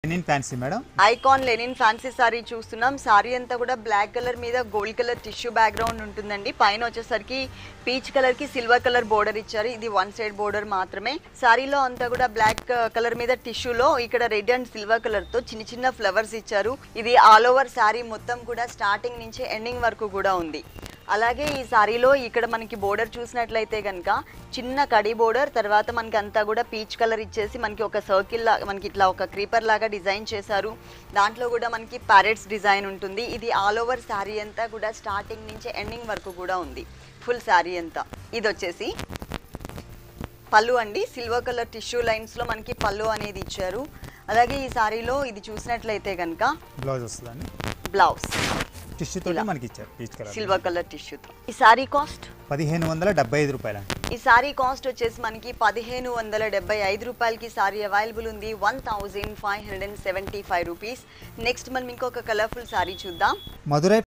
Lenin fancy madam icon linen fancy sari చూస్తున్నాం సారీ అంతా కూడా బ్లాక్ కలర్ మీద గోల్డ్ కలర్ టిష్యూ బ్యాక్గ్రౌండ్ ఉంటుందండి పైన వచ్చేసరికి పీచ్ కలర్ కి సిల్వర్ కలర్ బోర్డర్ ఇచ్చారు ఇది వన్ సైడ్ బోర్డర్ మాత్రమే సారీలో అంతా కూడా బ్లాక్ కలర్ మీద టిష్యూలో ఇక్కడ రెడ్ అండ్ సిల్వర్ కలర్ తో చిన్న చిన్న ఫ్లవర్స్ ఇచ్చారు ఇది ఆల్ ఓవర్ సారీ మొత్తం కూడా స్టార్టింగ్ నుంచి ఎండింగ్ వరకు కూడా ఉంది అలాగే ఈ సారీలో ఇక్కడ మనకి బోర్డర్ చూసినట్లయితే కనుక చిన్న కడి బోర్డర్ తర్వాత మనకి అంతా కూడా పీచ్ కలర్ ఇచ్చేసి మనకి ఒక సర్కిల్ లా మనకి ఇట్లా ఒక క్రీపర్ లాగా డిజైన్ చేశారు దాంట్లో కూడా మనకి ప్యారెట్స్ డిజైన్ ఉంటుంది ఇది ఆల్ ఓవర్ శారీ అంతా కూడా స్టార్టింగ్ నుంచి ఎండింగ్ వరకు కూడా ఉంది ఫుల్ శారీ అంతా ఇది వచ్చేసి పళ్ళు అండి సిల్వర్ కలర్ టిష్యూ లైన్స్లో మనకి పళ్ళు అనేది ఇచ్చారు అలాగే ఈ సారీలో ఇది చూసినట్లయితే కనుక బ్లౌజ్ వస్తుందండి బ్లౌజ్ టిష్యూ తోటి మనకి ఇచ్చారు పీచ్ కలర్ సిల్వర్ కలర్ టిష్యూతో ఈ సారీ కాస్ట్ పదిహేను వందల డెబ్బై ఐదు రూపాయలండి ఈ సారీ కాస్ట్ వచ్చేసి మనకి పదిహేను వందల డెబ్బై ఐదు రూపాయలకి సారీ అవైలబుల్ ఉంది one thousand five hundred and seventy five rupees next మనం ఇంకొక కలర్ఫుల్ సారీ చూద్దాం మధురై